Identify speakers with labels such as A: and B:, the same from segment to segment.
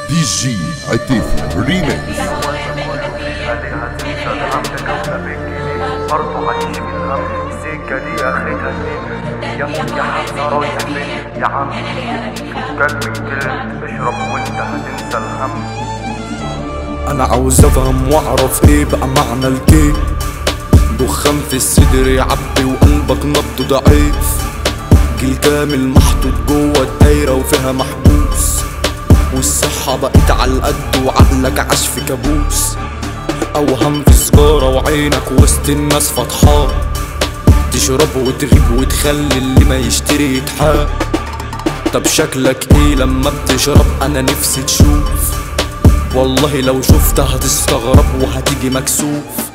A: دي جي عتيفي ريميكس
B: برضه عايش في الهم السكة دي اخرتها اتنين يا موت يا حمزة رايح فين يا عم فكك من كلمة اشرب وانت هتنسى الهم
C: انا عاوز افهم واعرف ايه بقى معنى الكيك دخان في الصدر يعبي وقلبك نبضه ضعيف جيل كامل محطوط جوه الدايرة وفيها محبوس والصحة بقت على القد وعقلك عاش في كابوس اوهام في سجارة وعينك وسط الناس فطحان تشرب وتغيب وتخلي اللي ما يشتري يتحاب طب شكلك ايه لما بتشرب انا نفسي تشوف والله لو شفت هتستغرب وهتيجي مكسوف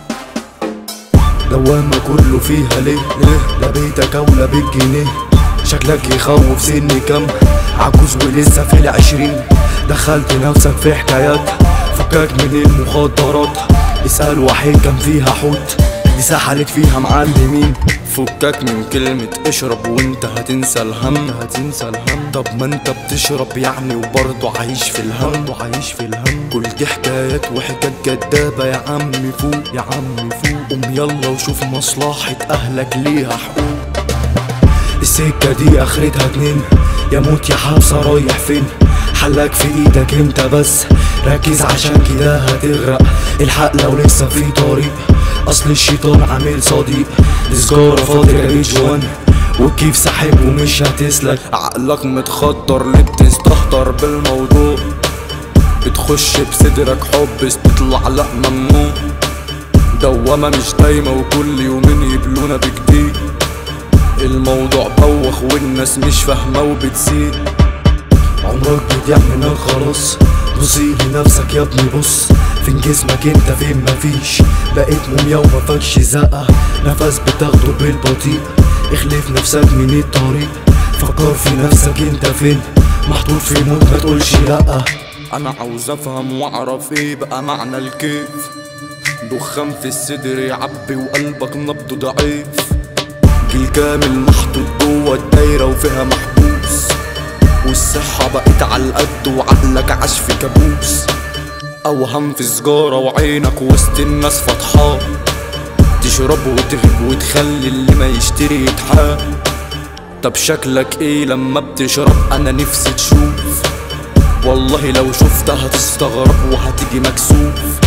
C: دوامة كله فيها ليه ليه لا بيتك ولا بالجنيه شكلك يخوف سني كم عجوز ولسه في العشرين دخلت نفسك في حكايات فكك من المخدرات اسأل وحيد كان فيها حوت دي سحلت فيها معلمين فكك من كلمة اشرب وانت هتنسى الهم هتنسى الهم طب ما انت بتشرب يعني وبرضه عايش في الهم وعايش في الهم كل دي حكايات وحكايات جدابة يا عم فوق يا عم فوق قوم يلا وشوف مصلحة اهلك ليها حقوق السكة دي اخرتها اتنين يا موت يا حبسة رايح فين حلك في ايدك انت بس ركز عشان كده هتغرق الحق لو لسه في طريق اصل الشيطان عامل صديق السجارة فاضية يا جوان والكيف ساحب ومش هتسلك عقلك متخدر ليه بتستهتر بالموضوع بتخش بصدرك حب تطلع لا ممنوع دوامة مش دايمة وكل يومين يبلونا بجديد الموضوع بوخ والناس مش فاهمة وبتزيد عمرك بيضيع منك خلاص بصي لنفسك يا ابني بص فين جسمك انت فين مفيش بقيت موميا ومفكش زقة نفس بتاخده بالبطيء اخلف نفسك من الطريق فكر في نفسك انت فين محطوط في موت ما تقولش لأ انا عاوز افهم واعرف ايه بقى معنى الكيف دخان في الصدر يعبي وقلبك نبضه ضعيف جيل كامل محطوط جوه الدايرة وفيها محبوس والصحة بقت على القد وعقلك عاش في كابوس أوهم في سجارة وعينك وسط الناس فطحان تشرب وتغيب وتخلي اللي ما يشتري يتحاب طب شكلك ايه لما بتشرب انا نفسي تشوف والله لو شفت هتستغرب وهتيجي مكسوف